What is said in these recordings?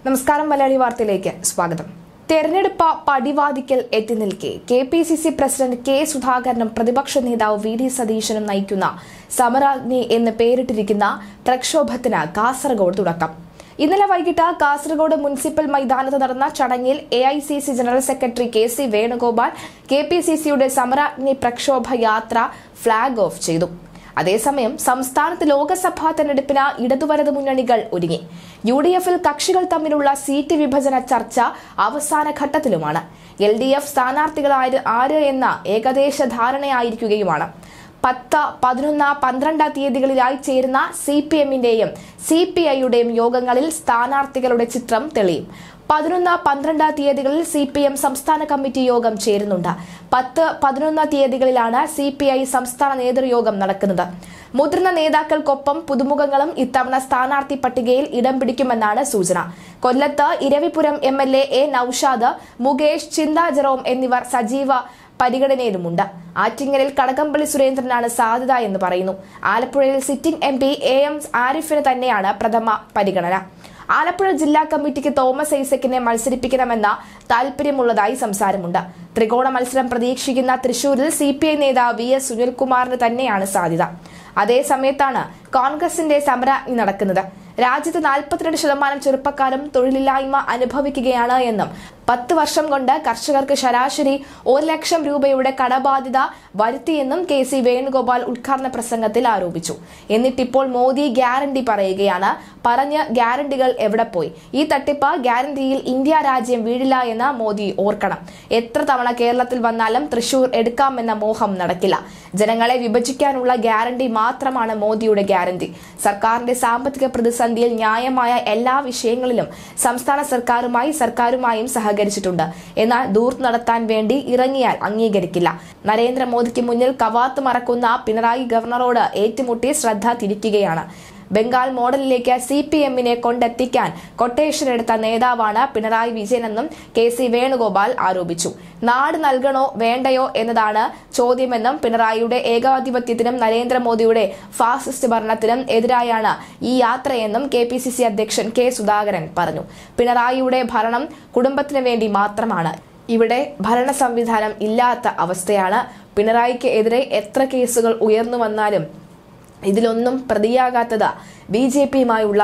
നമസ്കാരം മലയാളി വാർത്തയിലേക്ക് സ്വാഗതം തെരഞ്ഞെടുപ്പ് പടിവാദിക്കൽ എത്തി നിൽക്കെ K P C C president K സുധാകരനും പ്രതിപക്ഷ നേതാവ് വി ഡി സതീശനും നയിക്കുന്ന സമരാഗ്നി എന്ന് പേരിട്ടിരിക്കുന്ന പ്രക്ഷോഭത്തിന് കാസർഗോഡ് തുടക്കം ഇന്നലെ വൈകിട്ട് കാസർഗോഡ് മുനിസിപ്പൽ മൈതാനത്ത് നടന്ന ചടങ്ങിൽ A I C C general secretary K C Venugopal K P C സിയുടെ സമരാഗ്നി പ്രക്ഷോഭ യാത്ര ഫ്ളാഗ് ഓഫ് ചെയ്തു അതേസമയം സംസ്ഥാനത്ത് ലോക്സഭാ തെരഞ്ഞെടുപ്പിന് ഇടതുവലത് മുന്നണികൾ ഒരുങ്ങി യു ഡി എഫിൽ കക്ഷികൾ തമ്മിലുള്ള സീറ്റ് വിഭജന ചർച്ച അവസാന ഘട്ടത്തിലുമാണ് എൽ ഡി എഫ് സ്ഥാനാർത്ഥികൾ ആര് എന്ന ഏകദേശ ധാരണയായിരിക്കുകയുമാണ് പത്ത് പതിനൊന്ന് പന്ത്രണ്ട് തീയതികളിലായി ചേരുന്ന സി പി എമ്മിന്റെയും സി പി ഐയുടെയും യോഗങ്ങളിൽ സ്ഥാനാർത്ഥികളുടെ ചിത്രം തെളിയും പതിനൊന്ന് പന്ത്രണ്ട് തീയതികളിൽ സി പി എം സംസ്ഥാന കമ്മിറ്റി യോഗം ചേരുന്നുണ്ട് പത്ത് പതിനൊന്ന് തീയതികളിലാണ് സി പി ഐ സംസ്ഥാന നേതൃയോഗം നടക്കുന്നത് മുതിർന്ന നേതാക്കൾക്കൊപ്പം പുതുമുഖങ്ങളും ഇത്തവണ സ്ഥാനാർത്ഥി പട്ടികയിൽ ഇടം പിടിക്കുമെന്നാണ് സൂചന കൊല്ലത്ത് Iravipuram M L A Noushad Mukesh Chintha Jerome എന്നിവർ സജീവ പരിഗണനയിലുമുണ്ട് ആറ്റിങ്ങലിൽ കടകംപള്ളി സുരേന്ദ്രനാണ് സാധ്യത എന്ന് പറയുന്നു ആലപ്പുഴയിൽ sitting M P A M ആരിഫിന് തന്നെയാണ് പ്രഥമ പരിഗണന ആലപ്പുഴ ജില്ലാ കമ്മിറ്റിക്ക് തോമസ് ഐസക്കിനെ മത്സരിപ്പിക്കണമെന്ന താൽപര്യമുള്ളതായി സംസാരമുണ്ട് ത്രികോണ മത്സരം പ്രതീക്ഷിക്കുന്ന തൃശൂരിൽ സി പി ഐ നേതാവ് വി എസ് സുനിൽകുമാറിന് തന്നെയാണ് സാധ്യത അതേ സമയത്താണ് കോൺഗ്രസിന്റെ സമരാജ്ഞി നടക്കുന്നത് രാജ്യത്ത് നാൽപ്പത്തിരണ്ട് ശതമാനം ചെറുപ്പക്കാരും തൊഴിലില്ലായ്മ അനുഭവിക്കുകയാണ് എന്നും പത്ത് വർഷം കൊണ്ട് കർഷകർക്ക് ശരാശരി ഒരു ലക്ഷം രൂപയുടെ കടബാധ്യത വരുത്തിയെന്നും കെ സി വേണുഗോപാൽ ഉദ്ഘാടന പ്രസംഗത്തിൽ ആരോപിച്ചു എന്നിട്ടിപ്പോൾ മോദി ഗ്യാരണ്ടി പറയുകയാണ് പറഞ്ഞ് ഗ്യാരണ്ടികൾ എവിടെ പോയി ഈ തട്ടിപ്പ് ഗ്യാരണ്ടിയിൽ ഇന്ത്യ രാജ്യം വീഴില്ല എന്ന് മോദി ഓർക്കണം എത്ര തവണ കേരളത്തിൽ വന്നാലും തൃശൂർ എടുക്കാമെന്ന മോഹം നടക്കില്ല ജനങ്ങളെ വിഭജിക്കാനുള്ള ഗ്യാരണ്ടി മാത്രമാണ് മോദിയുടെ ഗ്യാരണ്ടി സർക്കാരിന്റെ സാമ്പത്തിക പ്രതിസന്ധിയിൽ ന്യായമായ എല്ലാ വിഷയങ്ങളിലും സംസ്ഥാന സർക്കാരുമായി സർക്കാരുമായും സഹകരിച്ചിട്ടുണ്ട് എന്നാൽ ദൂർത്ത് നടത്താൻ വേണ്ടി ഇറങ്ങിയാൽ അംഗീകരിക്കില്ല നരേന്ദ്രമോദിക്ക് മുന്നിൽ കവാത്ത് മറക്കുന്ന പിണറായി ഗവർണറോട് ഏറ്റുമുട്ടി ശ്രദ്ധ തിരിക്കുകയാണ് ബംഗാൾ മോഡലിലേക്ക് സി പി എമ്മിനെ കൊണ്ടെത്തിക്കാൻ കൊട്ടേഷൻ എടുത്ത നേതാവാണ് പിണറായി വിജയനെന്നും കെ സി വേണുഗോപാൽ ആരോപിച്ചു നാട് നൽകണോ വേണ്ടയോ എന്നതാണ് ചോദ്യമെന്നും പിണറായിയുടെ ഏകാധിപത്യത്തിനും നരേന്ദ്രമോദിയുടെ ഫാസിസ്റ്റ് ഭരണത്തിനും എതിരായാണ് ഈ യാത്രയെന്നും കെ പി സി സി അധ്യക്ഷൻ കെ സുധാകരൻ പറഞ്ഞു പിണറായിയുടെ ഭരണം കുടുംബത്തിന് വേണ്ടി മാത്രമാണ് ഇവിടെ ഭരണ സംവിധാനം ഇല്ലാത്ത അവസ്ഥയാണ് പിണറായിക്ക് എതിരെ എത്ര കേസുകൾ ഉയർന്നു വന്നാലും ഇതിലൊന്നും പ്രതിയാകാത്തത് ബി ജെ പിയുമായുള്ള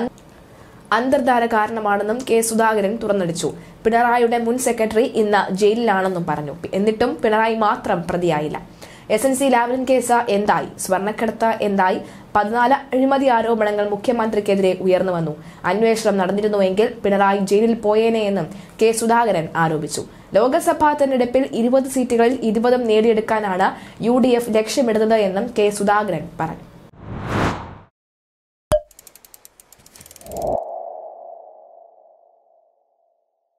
അന്തർധാര കാരണമാണെന്നും കെ സുധാകരൻ തുറന്നടിച്ചു പിണറായിയുടെ മുൻ സെക്രട്ടറി ഇന്ന് ജയിലിലാണെന്നും പറഞ്ഞു എന്നിട്ടും പിണറായി മാത്രം പ്രതിയായില്ല S N C Lavalin case എന്തായി സ്വർണ്ണക്കടത്ത് എന്തായി പതിനാല് അഴിമതി ആരോപണങ്ങൾ മുഖ്യമന്ത്രിക്കെതിരെ ഉയർന്നു വന്നു അന്വേഷണം നടന്നിരുന്നുവെങ്കിൽ പിണറായി ജയിലിൽ പോയേനെയെന്നും കെ സുധാകരൻ ആരോപിച്ചു ലോക്സഭാ തെരഞ്ഞെടുപ്പിൽ ഇരുപത് സീറ്റുകളിൽ ഇരുപതും നേടിയെടുക്കാനാണ് യു ഡി എഫ് ലക്ഷ്യമിടുന്നത് എന്നും കെ സുധാകരൻ പറഞ്ഞു